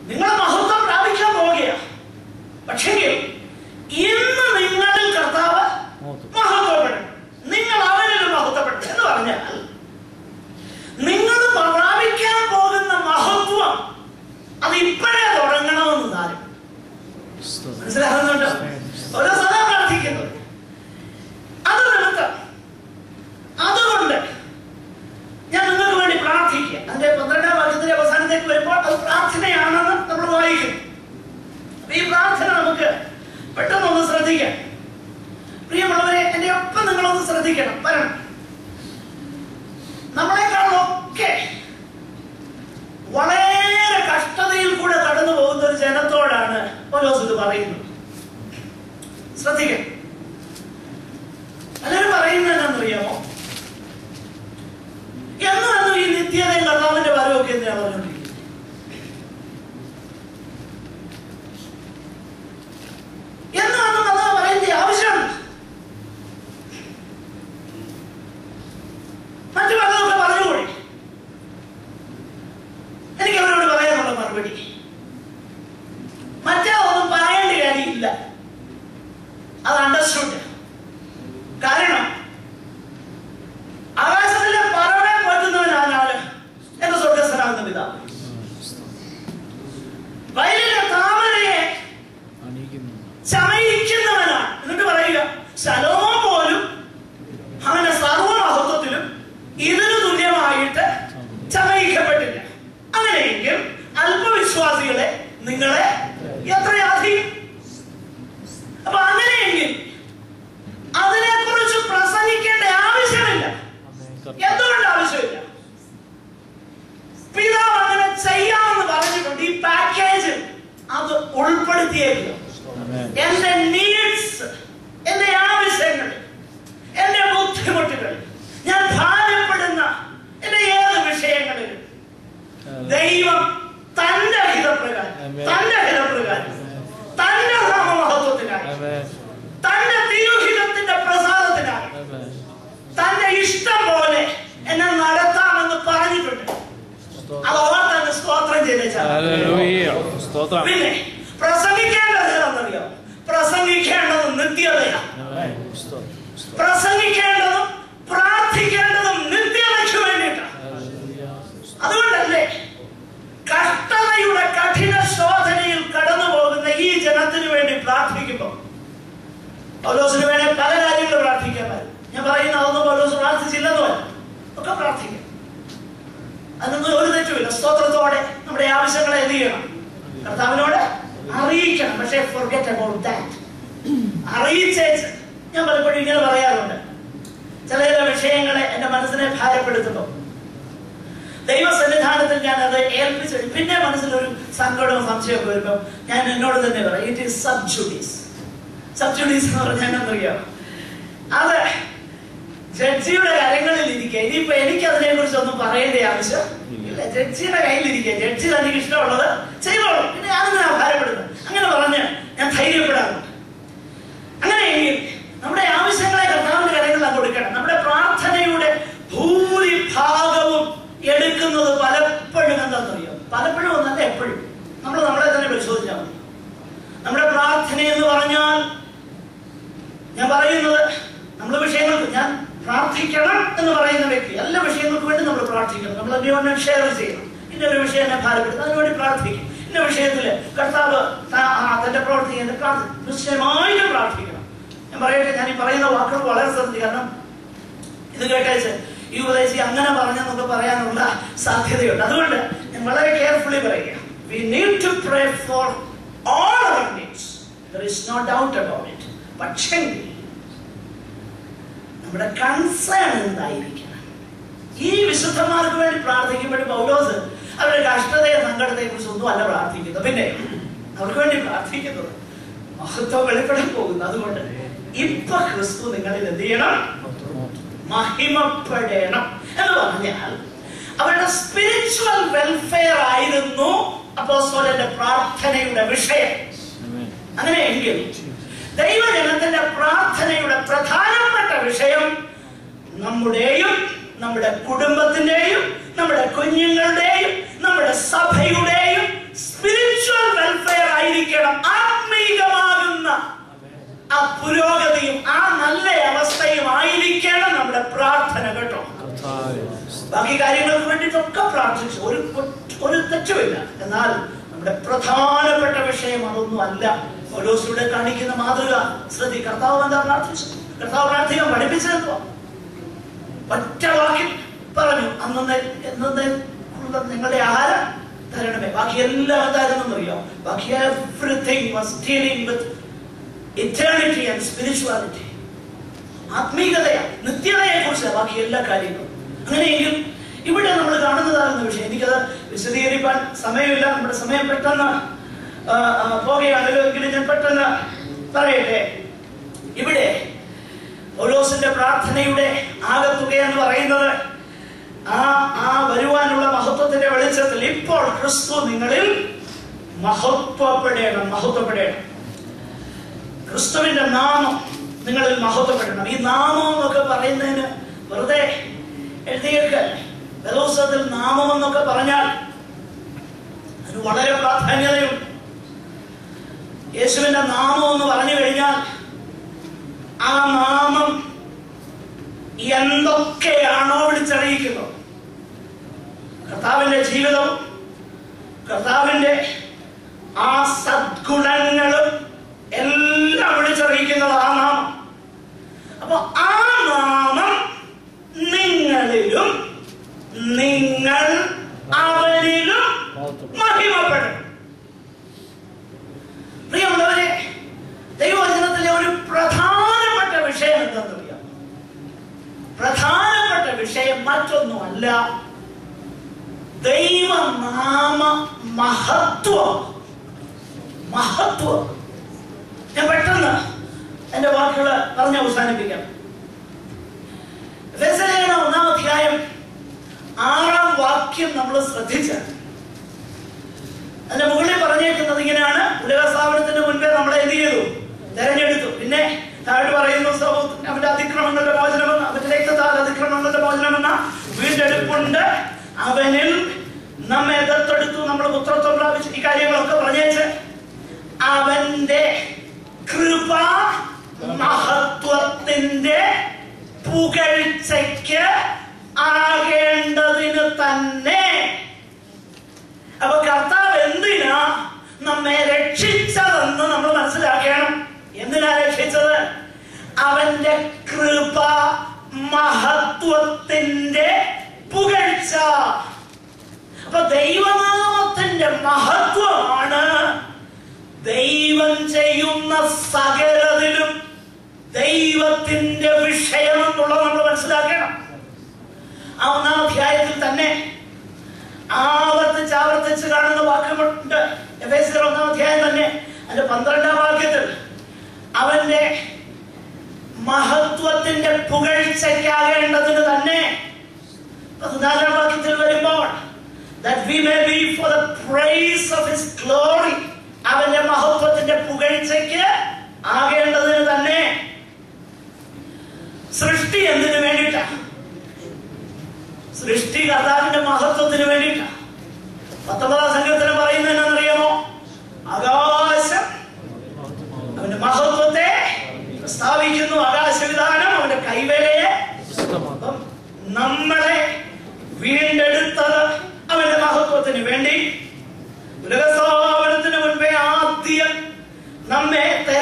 നിങ്ങൾ മഹത്വം പ്രാപിക്കാൻ പോവുകയാണ് പക്ഷെങ്കിൽ ഇന്ന് നിങ്ങളിൽ കർത്താവ് മഹത്വപ്പെടും നിങ്ങൾ അവനിൽ മഹത്വപ്പെടും എന്ന് പറഞ്ഞാൽ നിങ്ങൾ പ്രാപിക്കാൻ പോകുന്ന മഹത്വം അത് ഇപ്പോഴേ തുടങ്ങണമെന്ന് താരം മനസ്സിലാകുന്നുണ്ടോ ഓരോ സദാ പ്രാർത്ഥിക്കുന്നത് അത് നിമിത്തം അതുകൊണ്ട് ഞാൻ നിങ്ങൾക്ക് വേണ്ടി പ്രാർത്ഥിക്കുക അതിന്റെ പന്ത്രണ്ടാം വാക്യത്തിന്റെ അവസാനത്തേക്ക് വരുമ്പോൾ അത് പ്രാർത്ഥനയാണെന്ന് നമ്മൾ വായിക്കും അപ്പൊ ഈ പ്രാർത്ഥന നമുക്ക് പെട്ടെന്നൊന്ന് ശ്രദ്ധിക്കാം പ്രിയമുള്ളവരെ എന്റെ ഒപ്പം നിങ്ങളൊന്ന് ശ്രദ്ധിക്കണം വരണം നമ്മളെക്കാളൊക്കെ വളരെ കഷ്ടതയിൽ കൂടെ കടന്നു പോകുന്ന ഒരു ജനത്തോടാണ് പൗലോസ് ഇത് പറയുന്നത് ശ്രദ്ധിക്കണം പലരും പറയുന്നത് എന്താണെന്നറിയാമോ എന്ന് വന്നു ഈ നിത്യതയും കർത്താവിന്റെ വരവൊക്കെ എന്തിനാ പറഞ്ഞുകൊണ്ടിരിക്കുന്നത് എന്ന് വന്നു കർത്താവ് പറയേണ്ട ആവശ്യമുണ്ട് മറ്റു പലതൊക്കെ പറഞ്ഞുകൂടി എനിക്ക് അവരോട് പറയാനുള്ള മറുപടി മറ്റേ ഒന്നും പറയേണ്ട കാര്യമില്ല അത് അണ്ടർസ്റ്റുഡ് കാരണം ആകാശത്തിലെ പറവെ പറ്റുന്നവനാണ് ആര് എന്റെ സ്വർഗസ്ഥനാകുന്ന പിതാവ് വയലിലെ താമരയെ ചമയിക്കുന്നവനാണ് എന്നിട്ട് പറയുക ശലോമം പോലും അവന്റെ സർവമഹത്വത്തിലും ഇതിനു തുല്യമായിട്ട് ചമയിക്കപ്പെട്ടില്ല അങ്ങനെയെങ്കിൽ അല്പവിശ്വാസികളെ നിങ്ങളെ എത്രയധികം അപ്പൊ അങ്ങനെയെങ്കിൽ അതിനെക്കുറിച്ച് പ്രസംഗിക്കേണ്ട ആവശ്യമില്ല എന്തുകൊണ്ട് ആവശ്യമില്ല പിതാവ് അങ്ങനെ ചെയ്യാമെന്ന് പറഞ്ഞിട്ടുണ്ട് ഈ പാക്കേജ് അത് ഉൾപ്പെടുത്തിയേക്കുക എന്റെ നീഡ്സ് എന്റെ ആവശ്യങ്ങൾ എന്റെ ബുദ്ധിമുട്ടുകൾ ഞാൻ ഭാരപ്പെടുന്ന എന്റെ ഏത് വിഷയങ്ങളിലും ദൈവം തന്റെ ഹിതപ്രകാരം Amen. തന്റെ ഹിതപ്രകാരം തന്റെ നാമമഹത്വത്തിനായി തന്റെ തിരുഹിതത്തിന്റെ പ്രസാദത്തിനായി തന്റെ ഇഷ്ടം പോലെ എന്നെ നടത്താമെന്ന് പറഞ്ഞിട്ടുണ്ട് അത് അവർ തന്നെ സ്തോത്രം ചെയ്തേച്ചാൽ സ്തോത്രം പിന്നെ പ്രസംഗിക്കേണ്ടത് ഏതാണെന്നറിയോ പ്രസംഗിക്കേണ്ടത് നിത്യതയാണ് പ്രസംഗിക്കേണ്ടതും പ്രാർത്ഥിക്കേണ്ടതും നിത്യതയ്ക്ക് വേണ്ടിയിട്ടാണ് അതുകൊണ്ടല്ലേ കഷ്ടതയുടെ കഠിന ശോധനയിൽ കടന്നു പോകുന്ന ഈ ജനത്തിനു വേണ്ടി പ്രാർത്ഥിക്കുമ്പോൾ പൗലോസിന് വേണേ പല കാര്യങ്ങൾ പ്രാർത്ഥിക്കാമായിരുന്നു ഞാൻ പറയുന്ന അതൊന്നും പൗലോസ് പ്രാർത്ഥിച്ചില്ലെന്ന് വരും ഒക്കെ പ്രാർത്ഥിക്കാം അതിനൊന്നും ഒരു തെറ്റുമില്ല സ്തോത്രത്തോടെ നമ്മുടെ ആവശ്യങ്ങളെ എന്ത് ചെയ്യണം കർത്താവിനോട് അറിയിക്കണം പക്ഷേ forget about that അറിയിച്ചേച്ച് ഞാൻ പലപ്പോഴും ഇങ്ങനെ പറയാറുണ്ട് ചില ചില വിഷയങ്ങളെ എന്റെ മനസ്സിനെ ഭാരപ്പെടുത്തുമ്പോൾ ദൈവസന്നിധാനത്തിൽ ഞാൻ അത് ഏൽപ്പിച്ചു പിന്നെ മനസ്സിലൊരു സങ്കടവും സംശയമൊക്കെ വരുമ്പോൾ ഞാൻ എന്നോട് തന്നെ പറയാം ഇറ്റ് ഈസ് സബ്ജുഡീസ് സബ്ജുഡീസ് എന്ന് പറഞ്ഞാൽ എന്നറിയാം അത് ജഡ്ജിയുടെ കരങ്ങളിൽ ഇരിക്കുക ഇനിയിപ്പോ എനിക്ക് അതിനെ കുറിച്ച് ഒന്നും പറയേണ്ട ആവശ്യം ഇല്ല ജഡ്ജിയുടെ കയ്യിലിരിക്കുക ജഡ്ജി തനിക്ക് ഇഷ്ടമുള്ളത് ചെയ്തോളും പിന്നെ ഞാനെന്തിനാ ഭാരപ്പെടുന്നത് അങ്ങനെ പറഞ്ഞ് ഞാൻ ധൈര്യപ്പെടാറുണ്ട് അങ്ങനെയെങ്കിൽ നമ്മുടെ ആവശ്യങ്ങളെ കർത്താവിന്റെ കരങ്ങളിൽ കൊടുക്കണം നമ്മുടെ പ്രാർത്ഥനയുടെ ഭൂരിഭാഗവും എടുക്കുന്നത് പലപ്പോഴും എന്താണെന്നറിയോ പലപ്പോഴും ഒന്നല്ല എപ്പോഴും നമ്മൾ നമ്മളെ തന്നെ പരിശോധിച്ചാൽ മതി നമ്മുടെ പ്രാർത്ഥന എന്ന് പറഞ്ഞാൽ ഞാൻ പറയുന്നത് നമ്മൾ വിഷയങ്ങൾക്ക് ഞാൻ പ്രാർത്ഥിക്കണം എന്ന് പറയുന്ന വ്യക്തി എല്ലാ വിഷയങ്ങൾക്കും വേണ്ടി നമ്മൾ പ്രാർത്ഥിക്കണം നമ്മൾ അന്യോന്യം ഷെയർ ചെയ്യണം ഇന്ന ഒരു വിഷയം എന്നെ ഭാരപ്പെടുത്തും അതിനുവേണ്ടി പ്രാർത്ഥിക്കും ഇന്ന വിഷയത്തില് കർത്താവ് ത- ആ, തന്റെ പ്രവർത്തി എന്നെ പ്രാർത്ഥി നിശ്ചയമായിട്ടും പ്രാർത്ഥിക്കണം ഞാൻ പറയട്ടെ ഞാൻ ഈ പറയുന്ന വാക്കുകൾ വളരെ ശ്രദ്ധിക്കും കാരണം ഇത് കേട്ടേച്ച് ഈ ഉപദേശി അങ്ങനെ പറഞ്ഞെന്നൊക്കെ പറയാനുള്ള സാധ്യതയുണ്ട് അതുകൊണ്ട് ഞാൻ വളരെ കെയർഫുള്ളി പറയുക we need to pray for all our needs there is no doubt about it പക്ഷേ നമ്മുടെ കൺസേൺ എന്തായിരിക്കണം ഈ വിശുദ്ധന്മാർക്ക് വേണ്ടി പ്രാർത്ഥിക്കുമ്പോഴും പൗലോസ് അവരുടെ കഷ്ടതയെ സങ്കടത്തെ കുറിച്ച് ഒന്നും അല്ല പ്രാർത്ഥിക്കുന്നത് പിന്നെ അവർക്ക് വേണ്ടി പ്രാർത്ഥിക്കുന്നത് മഹത്വം വെളിപ്പെടാൻ പോകുന്നു അതുകൊണ്ട് ഇപ്പൊ ക്രിസ്തു നിങ്ങളിൽ എന്ത് ചെയ്യണം മഹിമപ്പെടണം എന്ന് പറഞ്ഞാൽ അവരുടെ സ്പിരിച്വൽ വെൽഫെയർ ആയിരുന്നു അപ്പോസ്തലന്റെ പ്രാർത്ഥനയുടെ വിഷയം അങ്ങനെയെങ്കിൽ ദൈവജനത്തിന്റെ പ്രാർത്ഥനയുടെ പ്രധാനപ്പെട്ട വിഷയം നമ്മുടെയും നമ്മുടെ കുടുംബത്തിന്റെയും നമ്മുടെ കുഞ്ഞുങ്ങളുടെയും നമ്മുടെ സഭയുടെയും സ്പിരിച്വൽ പ്രാർത്ഥന കേട്ടോ കർത്താവേ, ബാക്കി കാര്യങ്ങൾക്ക് വേണ്ടിയിട്ടൊക്കെ പ്രാർത്ഥിച്ചു ഒരു കുറ്റ- ഒരു തെറ്റുമില്ല എന്നാൽ നമ്മുടെ പ്രധാനപ്പെട്ട വിഷയം അതൊന്നും അല്ല ഓരോസിലൂടെ കാണിക്കുന്ന മാതൃക ശ്രദ്ധി കർത്താവ് എന്താ പ്രാർത്ഥിച്ചു കർത്താവ് പ്രാർത്ഥിക്കാൻ പഠിപ്പിച്ചെന്തോ ഒറ്റ വാക്കിൽ പറഞ്ഞു അന്നത്തെ എന്നത്തെ ഉള്ള നിങ്ങളുടെ ആഹാരം തരണമേ ബാക്കി എല്ലാം എന്തായിരുന്നു അറിയാം ബാക്കി everything was dealing with eternity and spirituality ആത്മീയതയ നിത്യതയെ കുറിച്ച് ബാക്കി എല്ലാ കാര്യങ്ങളും അങ്ങനെയെങ്കിൽ ഇവിടെ നമ്മൾ കാണുന്നതാകുന്ന വിഷയം എനിക്കത് വിശദീകരിക്കാൻ സമയമില്ല നമ്മുടെ സമയം പെട്ടെന്ന് ആ, ആ, പോകുകയാണല്ലോ എങ്കിലും ഞാൻ പെട്ടെന്ന് പറയട്ടെ ഇവിടെ പൗലോസിന്റെ പ്രാർത്ഥനയുടെ ആകത്തുക എന്ന് പറയുന്നത് ആ ആ വരുവാനുള്ള മഹത്വത്തിന്റെ വെളിച്ചത്തിൽ ഇപ്പോൾ ക്രിസ്തു നിങ്ങളിൽ മഹത്വപ്പെടേണം മഹത്വപ്പെടേണം ക്രിസ്തുവിന്റെ നാമം നിങ്ങളിൽ മഹത്വപ്പെടണം ഈ നാമം എന്നൊക്കെ പറയുന്നതിന് വെറുതെ എഴുതിയേക്കൽ വേദോത്സവത്തിൽ നാമം എന്നൊക്കെ പറഞ്ഞാൽ അതിന് വളരെ പ്രാധാന്യതയുണ്ട് യേശുവിന്റെ നാമം എന്ന് പറഞ്ഞു കഴിഞ്ഞാൽ ആ നാമം എന്തൊക്കെയാണോ വിളിച്ചറിയിക്കുന്നത് കർത്താവിന്റെ ജീവിതവും കർത്താവിന്റെ ആ സദ്ഗുണങ്ങളും എല്ലാം വിളിച്ചറിയിക്കുന്നത് ആ നാമം അപ്പൊ ആ നാമം നിങ്ങളിലും നിങ്ങൾ അവരിലും മഹിമപ്പെടും പ്രിയമുള്ളവരെ ദൈവവചനത്തിലെ ഒരു പ്രധാനപ്പെട്ട വിഷയം എന്തെന്നറിയാം പ്രധാനപ്പെട്ട വിഷയം മറ്റൊന്നുമല്ല ദൈവനാമ മഹത്വം മഹത്വം ഞാൻ പെട്ടെന്ന് എന്റെ വാക്കുകൾ പറഞ്ഞ് അവസാനിപ്പിക്കാം എഫെസലേഖനം ഒന്നാം അധ്യായം ആറാം വാക്യം നമ്മൾ ശ്രദ്ധിച്ചാൽ അതിന്റെ മുകളിൽ പറഞ്ഞേക്കുന്നത് ഇങ്ങനെയാണ് ഉലക സ്ഥാപനത്തിന് മുൻപേ നമ്മളെ എന്ത് ചെയ്തു തെരഞ്ഞെടുത്തു പിന്നെ താഴെ പറയുന്നു സമൂഹ- അവന്റെ അതിക്രമങ്ങളുടെ മോചനമെന്ന അവന്റെ രക്തത്താൽ അതിക്രമങ്ങളുടെ മോചനമെന്ന വീണ്ടെടുപ്പുണ്ട് അവനിൽ നമ്മെ ദത്തെടുത്തു നമ്മൾ പുത്രത്വം പ്രാപിച്ചു ഈ കാര്യങ്ങളൊക്കെ പറഞ്ഞേച്ച് അവന്റെ കൃപ മഹത്വത്തിന്റെ പുകഴ്ചയ്ക്ക് ആകേണ്ടതിന് തന്നെ അപ്പൊ കർത്താവ് എന്തിനാ നമ്മെ രക്ഷിച്ചതെന്ന് നമ്മൾ മനസ്സിലാക്കണം എന്തിനാ രക്ഷിച്ചത് അവന്റെ കൃപ മഹത്വത്തിന്റെ പുകഴ്ച അപ്പൊ ദൈവനാമത്തിന്റെ മഹത്വമാണ് ദൈവം ചെയ്യുന്ന സകലതിലും ദൈവത്തിന്റെ വിഷയം എന്നുള്ളത് നമ്മൾ മനസ്സിലാക്കണം ആ ഒന്നാം അധ്യായത്തിൽ തന്നെ ആവർത്തിച്ച് ആവർത്തിച്ച് കാണുന്ന വാക്കുകളുണ്ട് എഫേസ്യർ ഒന്നാം അധ്യായം തന്നെ അതിന്റെ പന്ത്രണ്ടാം വാക്യത്തിൽ അവന്റെ മഹത്വത്തിന്റെ പുകഴ്ചയ്ക്കാകേണ്ടതിന് തന്നെ പതിനാലാം വാക്യത്തിൽ വരുമ്പോൾ that we may be for the praise of his glory അവന്റെ മഹത്വത്തിന്റെ പുകഴ്ചയ്ക്ക് ആകേണ്ടതിന് തന്നെ സൃഷ്ടി എന്തിനു വേണ്ടിയിട്ടാ സൃഷ്ടി കർത്താവിന്റെ മഹത്വത്തിന് വേണ്ടിയിട്ടാ പത്തൊമ്പതാം സംഘത്തിന് പറയുന്നത് എന്നറിയാമോ ആകാശം അവന്റെ മഹത്വത്തെ സ്ഥാപിക്കുന്നു ആകാശവിധാനം അവന്റെ കൈവേലയെ അപ്പം നമ്മളെ വീണ്ടെടുത്തത് അവന്റെ മഹത്വത്തിന് വേണ്ടി ഉലകസ്ഥാപനത്തിന് മുൻപേ ആദ്യം നമ്മെ തെര